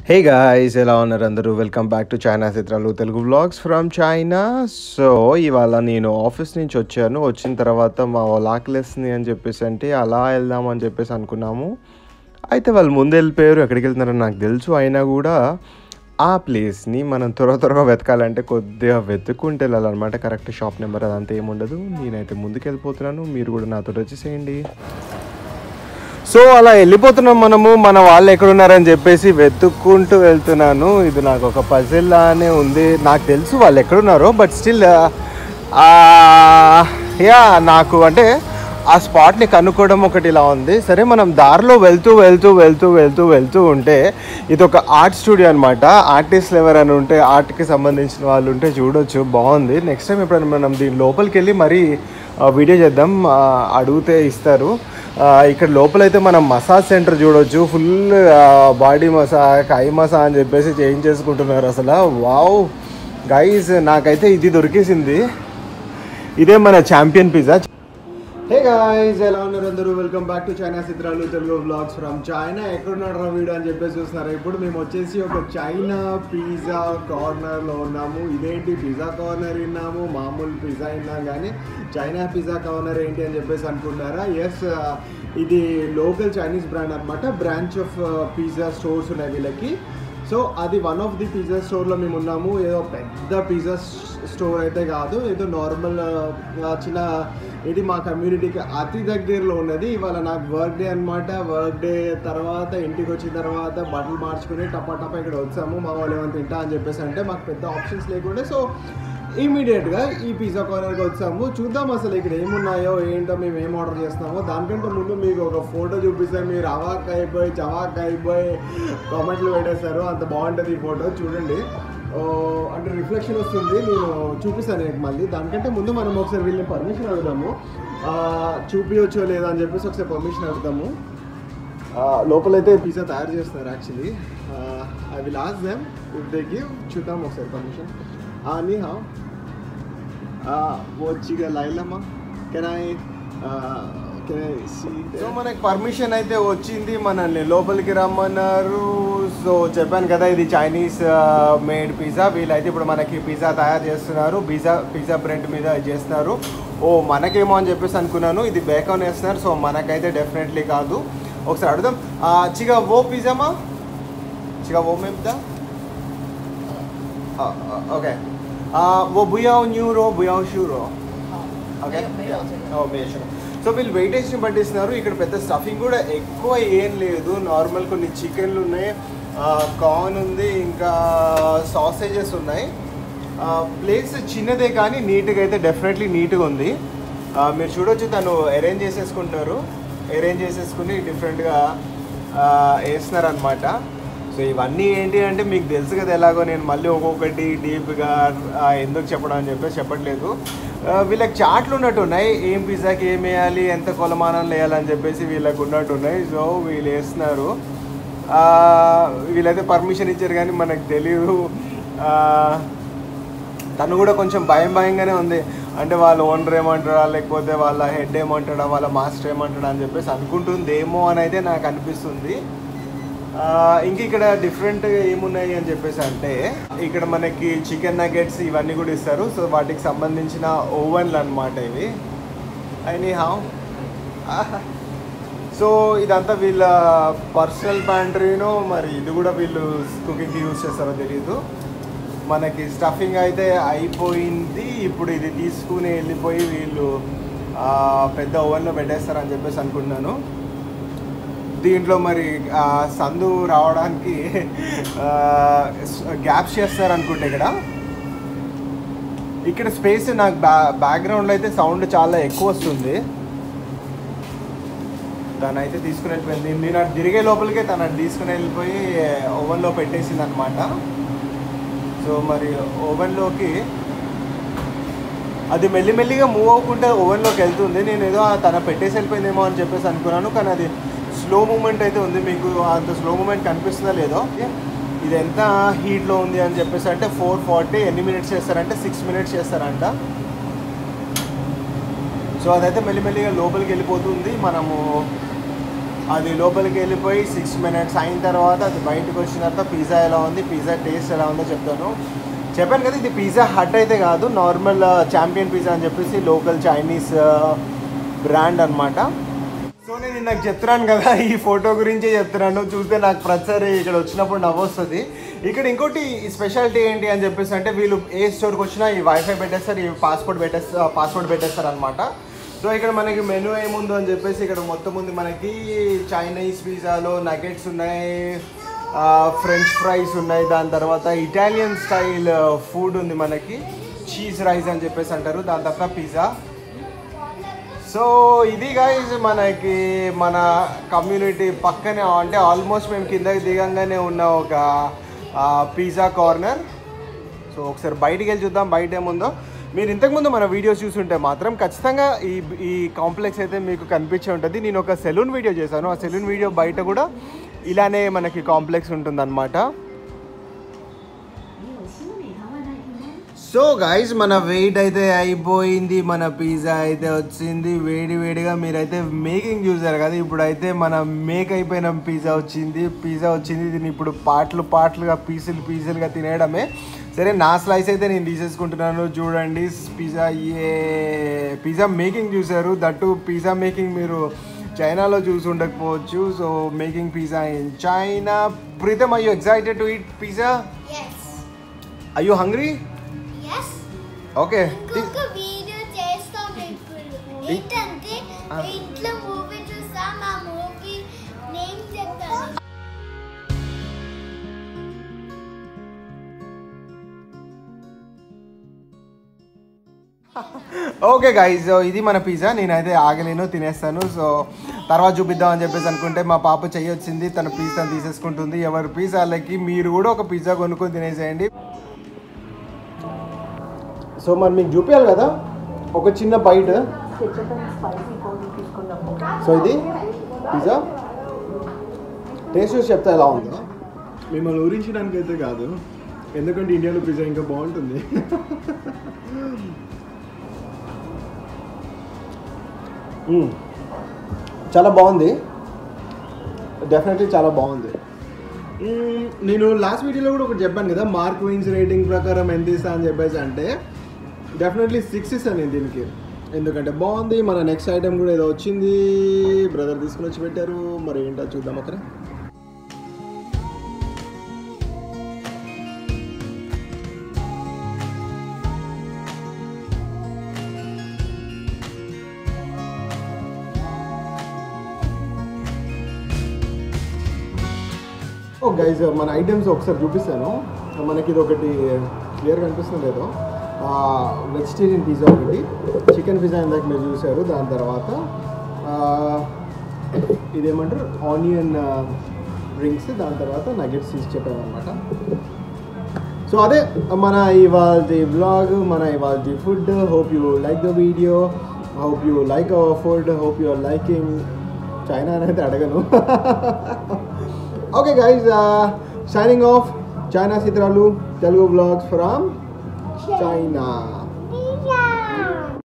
Hey guys ఎలా ఉన్నారు అందరూ వెల్కమ్ బ్యాక్ టు చైనా చిత్రాలు Telugu vlogs from China so ఇవాళ నేను ఆఫీస్ నుంచి వచ్చాను వచ్చిన తర్వాత మా వాళ్ళు ఆకలేస్తుంది అని చెప్పేసి అంటే అలా వెళ్దాం అని చెప్పేసి అనుకున్నాము అయితే వాళ్ళు ముందు వెళ్ళిపోయారు ఎక్కడికి వెళ్తున్నారో నాకు తెలుసు అయినా కూడా ఆ ప్లేస్ని మనం త్వర త్వరగా వెతకాలంటే కొద్దిగా వెతుక్కుంటే వెళ్ళాలన్నమాట కరెక్ట్ షాప్ నెంబర్ అదంతా ఏముండదు నేనైతే ముందుకు వెళ్ళిపోతున్నాను మీరు కూడా నాతో వచ్చేసేయండి సో అలా వెళ్ళిపోతున్నాం మనము మన వాళ్ళు ఎక్కడున్నారని చెప్పేసి వెతుక్కుంటూ వెళ్తున్నాను ఇది నాకు ఒక పజిల్ లానే ఉంది నాకు తెలుసు వాళ్ళు ఎక్కడున్నారో బట్ స్టిల్ యా నాకు అంటే ఆ స్పాట్ని కనుక్కోవడం ఒకటి ఇలా ఉంది సరే మనం దారిలో వెళ్తూ వెళ్తూ వెళ్తూ వెళ్తూ వెళ్తూ ఉంటే ఇది ఒక ఆర్ట్ స్టూడియో అనమాట ఆర్టిస్ట్లు ఎవరైనా ఉంటే ఆర్ట్కి సంబంధించిన వాళ్ళు ఉంటే చూడొచ్చు బాగుంది నెక్స్ట్ టైం ఎప్పుడైనా మనం దీని లోపలికి వెళ్ళి మరీ ఆ, వీడియో చేద్దాం ఆ, అడిగితే ఇస్తారు ఆ, ఇక్కడ లోపలైతే మనం మసాజ్ సెంటర్ చూడొచ్చు full body massage eye massage అని చెప్పేసి చేయించేసుకుంటున్నారు అసలు వావ్ గైస్ నాకైతే ఇది దొరికేసింది ఇదే మన ఛాంపియన్ పిజ్జా హే గాయ్స్ ఎలా ఉన్నారు అందరూ వెల్కమ్ బ్యాక్ టు చైనా చిత్రాలు తెలుగు బ్లాగ్స్ ఫ్రమ్ చైనా ఎక్కడున్నాడు రా వీడియో అని చెప్పేసి చూస్తున్నారు ఇప్పుడు మేము వచ్చేసి ఒక చైనా పిజ్జా కార్నర్లో ఉన్నాము ఇదేంటి పిజ్జా కార్నర్ విన్నాము మామూలు పిజ్జా విన్నాం కానీ చైనా పిజ్జా కార్నర్ ఏంటి అని చెప్పేసి అనుకుంటున్నారా ఎస్ ఇది లోకల్ చైనీస్ బ్రాండ్ అనమాట బ్రాంచ్ ఆఫ్ పిజ్జా స్టోర్స్ ఉన్నాయి వీళ్ళకి సో అది వన్ ఆఫ్ ది పిజ్జా స్టోర్లో మేము ఉన్నాము ఏదో పెద్ద పిజ్జా స్టోర్ అయితే కాదు ఏదో నార్మల్ చిన్న ఇది మా కమ్యూనిటీకి అతి దగ్గరలో ఉన్నది ఇవాళ నాకు వర్క్ డే అనమాట వర్క్ డే తర్వాత ఇంటికి వచ్చిన తర్వాత బట్టలు మార్చుకుని టపా టపా ఇక్కడ వచ్చాము మా వాళ్ళు ఏమైనా తింటా అని చెప్పేసి అంటే మాకు పెద్ద ఆప్షన్స్ లేకుండే సో ఇమీడియట్గా ఈ పిజ్జా కార్నర్కి వచ్చాము చూద్దాం అసలు ఇక్కడ ఏమున్నాయో ఏంటో మేము ఏం ఆర్డర్ చేస్తున్నామో దానికంటే ముందు మీకు ఒక ఫోటో చూపిస్తే మీరు అవాక్ అయిపోయి చవాక్ అయిపోయి కామెంట్లు పెట్టేస్తారు అంత బాగుంటుంది ఈ ఫోటో చూడండి ఓ, అంటే రిఫ్లెక్షన్ వస్తుంది నేను చూపిస్తాను నీకు మళ్ళీ దానికంటే ముందు మనం ఒకసారి వీళ్ళని పర్మిషన్ అడుగుదాము ఆ, చూపించవచ్చో లేదా అని చెప్పేసి ఒకసారి పర్మిషన్ అడుగుదాము ఆ, లోపలైతే పిజ్జా తయారు చేస్తున్నారు actually I will ask them if they give చూద్దాం ఒకసారి పర్మిషన్ నీ హా వచ్చిగా లైలమ్మా కెన్ ఐ సో మనకి పర్మిషన్ అయితే వచ్చింది మనల్ని లోపలికి రమ్మన్నారు సో చెప్పాను కదా ఇది చైనీస్ మేడ్ పిజ్జా వీళ్ళైతే ఇప్పుడు మనకి పిజ్జా తయారు చేస్తున్నారు పిజ్జా పిజ్జా బ్రెడ్ మీద చేస్తున్నారు ఓ మనకేమో అని చెప్పేసి అనుకున్నాను ఇది బేకాన్ వేస్తున్నారు సో మనకైతే డెఫినెట్లీ కాదు ఒకసారి అడుగుదాం ఆ, చిగా ఓ పిజ్జామా చిగా ఓ మేపుదా ఓకే ఓ బుయావ్ న్యూ రో బుయావ్ షూ రో ఓకే సో వీళ్ళు వెయిటేజ్ని పట్టిస్తున్నారు ఇక్కడ పెద్ద స్టఫింగ్ కూడా ఎక్కువ ఏం లేదు నార్మల్ కొన్ని చికెన్లు ఉన్నాయి కార్న్ ఉంది ఇంకా సాసేజెస్ ఉన్నాయి ప్లేస్ చిన్నదే కానీ నీట్గా అయితే డెఫినెట్లీ నీట్గా ఉంది ఆ, మీరు చూడొచ్చు తను అరేంజ్ చేసేసుకుంటున్నారు అరేంజ్ చేసేసుకుని డిఫరెంట్గా వేస్తున్నారు అనమాట సో ఇవన్నీ ఏంటి అంటే మీకు తెలుసు కదా ఎలాగో నేను మళ్ళీ ఒక్కొక్కటి డీప్గా ఎందుకు చెప్పడం అని చెప్పేసి చెప్పట్లేదు ఆ, వీళ్ళకి చాట్లు ఉన్నట్టు ఉన్నాయి ఏం పిజ్జాకి ఏం వేయాలి ఎంత కొలమానం వేయాలని చెప్పేసి వీళ్ళకి ఉన్నట్టు ఉన్నాయి సో వీళ్ళు వేస్తున్నారు ఆ, వీళ్ళైతే పర్మిషన్ ఇచ్చారు కానీ మనకు తెలియదు ఆ, తను కూడా కొంచెం భయం భయంగానే ఉంది అంటే వాళ్ళ ఓనర్ ఏమంటాడా లేకపోతే వాళ్ళ హెడ్ ఏమంటాడా వాళ్ళ మాస్టర్ ఏమంటాడా అని చెప్పేసి అనుకుంటుందేమో అని అయితే నాకు అనిపిస్తుంది ఆ, ఇంక ఇక్కడ డిఫరెంట్ ఏమున్నాయి అని చెప్పేసి అంటే ఇక్కడ మనకి చికెన్ నగెట్స్ ఇవన్నీ కూడా ఇస్తారు సో వాటికి సంబంధించిన ఓవెన్లు అనమాట ఇవి అయినా హావ్ సో ఇదంతా వీళ్ళ పర్సనల్ ప్యాంట్రీనో మరి ఇది కూడా వీళ్ళు కుకింగ్కి యూజ్ చేస్తారో తెలియదు మనకి స్టఫింగ్ అయితే అయిపోయింది ఇప్పుడు ఇది తీసుకుని వెళ్ళిపోయి వీళ్ళు ఆ, పెద్ద ఓవెన్లో పెట్టేస్తారని చెప్పేసి అనుకుంటున్నాను దీంట్లో మరి ఆ, సందు రావడానికి గ్యాప్స్ చేస్తారు అనుకుంటే ఇక్కడ ఇక్కడ స్పేస్ నాకు బ్యా బ్యాక్గ్రౌండ్లో అయితే సౌండ్ చాలా ఎక్కువ వస్తుంది తను అయితే తీసుకుని వెళ్ళిపోయింది నేను అటు తిరిగే లోపలికే తను అటు తీసుకుని వెళ్ళిపోయి ఓవెన్లో పెట్టేసింది అనమాట సో మరి ఓవెన్లోకి అది మెల్లిమెల్లిగా మూవ్ అవ్వకుండా ఓవెన్లోకి వెళ్తుంది నేను ఏదో ఆ తన పెట్టేసి వెళ్ళిపోయిందేమో అని చెప్పేసి అనుకున్నాను కానీ అది స్లో మూమెంట్ అయితే ఉంది మీకు అంత స్లో మూమెంట్ కనిపిస్తుందా లేదో ఇది ఎంత హీట్లో ఉంది అని చెప్పేసి అంటే ఫోర్ ఫార్టీ ఎన్ని మినిట్స్ చేస్తారంటే సిక్స్ మినిట్స్ చేస్తారంట సో అదైతే మెల్లిమెల్లిగా లోపలికి వెళ్ళిపోతుంది మనము అది లోపలికి వెళ్ళిపోయి సిక్స్ మినిట్స్ అయిన తర్వాత అది బయటకు వచ్చిన తర్వాత పిజ్జా ఎలా ఉంది పిజ్జా టేస్ట్ ఎలా ఉందో చెప్తాను చెప్పాను కదా ఇది పిజ్జా హట్ అయితే కాదు నార్మల్ ఛాంపియన్ పిజ్జా అని చెప్పేసి లోకల్ చైనీస్ బ్రాండ్ అన్నమాట సో నేను నాకు చెప్తున్నాను కదా ఈ ఫోటో గురించే చెప్తున్నాను చూస్తే నాకు ప్రతిసారి ఇక్కడ వచ్చినప్పుడు నవ్వొస్తుంది ఇక్కడ ఇంకోటి స్పెషాలిటీ ఏంటి అని చెప్పేసి అంటే వీళ్ళు ఏ స్టోర్కి వచ్చినా ఈ వైఫై పెట్టేస్తారు ఈ పాస్పోర్ట్ పెట్టేస్తారు పాస్పోర్ట్ పెట్టేస్తారు అనమాట సో ఇక్కడ మనకి మెనూ ఏముందో అని చెప్పేసి ఇక్కడ మొత్తం ఉంది మనకి చైనీస్ పిజ్జాలో నగెట్స్ ఉన్నాయి ఫ్రెంచ్ ఫ్రైస్ ఉన్నాయి దాని తర్వాత ఇటాలియన్ స్టైల్ ఫుడ్ ఉంది మనకి చీజ్ రైస్ అని చెప్పేసి అంటారు దాని తర్వాత పిజ్జా సో ఇది గైజ్ మనకి మన కమ్యూనిటీ పక్కనే అంటే ఆల్మోస్ట్ మేము కిందకి దిగంగానే ఉన్న ఒక పిజ్జా కార్నర్ సో ఒకసారి బయటికి వెళ్ళి చూద్దాం బయట ఏముందో మీరు ఇంతకుముందు మన వీడియోస్ చూసుంటే మాత్రం ఖచ్చితంగా ఈ ఈ కాంప్లెక్స్ అయితే మీకు కనిపించే ఉంటుంది నేను ఒక సెలూన్ వీడియో చేశాను ఆ సెలూన్ వీడియో బయట కూడా ఇలానే మనకి కాంప్లెక్స్ ఉంటుందన్నమాట సో గైస్ మన వెయిట్ అయితే అయిపోయింది మన పిజ్జా అయితే వచ్చింది వేడి వేడిగా మీరైతే మేకింగ్ చూసారు కదా ఇప్పుడైతే మన మేక్ అయిపోయిన పిజ్జా వచ్చింది పిజ్జా వచ్చింది దీన్ని ఇప్పుడు పాటలు పాటలుగా పీసులు పీసులుగా తినేయడమే సరే నా స్లైస్ అయితే నేను తీసేసుకుంటున్నాను చూడండి పిజ్జా ఏ పిజ్జా మేకింగ్ చూసారు దట్టు పిజ్జా మేకింగ్ మీరు చైనాలో చూసి ఉండకపోవచ్చు so making pizza in China Pritam I you excited to eat pizza Yes. I you hungry Yes. Okay ఇంకొక వీడియో చేస్తాం ఇప్పుడు ఏంటంటే ఆ. ఇంట్లో మూవీ చూస్తాం ఆ మూవీ నేమ్ చెప్తాను ఓకే గైజ్ ఇది మన పిజ్జా నేనైతే ఆగలేను తినేస్తాను సో తర్వాత చూపిద్దాం అని చెప్పేసి అనుకుంటే మా పాప చెయ్యి వచ్చింది తన పిజ్జా తీసేసుకుంటుంది ఎవరి పిజ్జాలకి మీరు కూడా ఒక పిజ్జా కొనుక్కొని తినేసేయండి సో మరి మీకు చూపించాలి కదా ఒక చిన్న బైట్ సో ఇది పిజ్జా టేస్ట్ చూసి చెప్తే ఎలా ఉందో మిమ్మల్ని ఊరించడానికి అయితే కాదు ఎందుకంటే ఇండియాలో పిజ్జా ఇంకా బాగుంటుంది మ్మ్. చాలా బాగుంది డెఫినెట్లీ చాలా బాగుంది మ్మ్, నేను లాస్ట్ వీడియోలో కూడా ఒకటి చెప్పాను కదా మార్క్ విన్స్ రేటింగ్ ప్రకారం ఎంత ఇస్తా అని చెప్పేసి అంటే డెఫినెట్లీ సిక్స్ ఇస్తాను నేను దీనికి ఎందుకంటే బాగుంది మన నెక్స్ట్ ఐటెం కూడా ఏదో వచ్చింది బ్రదర్ తీసుకుని వచ్చి పెట్టారు మరి ఏంటో చూద్దాం అక్కడ ఓ గైజ్ మన ఐటమ్స్ ఒకసారి చూపిస్తాను మనకి ఇది ఒకటి క్లియర్ కనిపిస్తుంది లేదో వెజిటేరియన్ పిజ్జా ఒకటి చికెన్ పిజ్జా ఇందాక మీరు చూసారు దాని తర్వాత ఆ, ఇదేమంటారు ఆనియన్ రింగ్స్ దాని తర్వాత నగెట్స్ తీసి చెప్పాను అనమాట సో అదే మన ఇవాళ వ్లాగ్ మన ఇవాళ food hope you like the video hope you like our food hope you are liking China అనేది అడగను okay guys shining of China చిత్రాలు తెలుగు బ్లాగ్స్ ఫ్రమ్ చైనా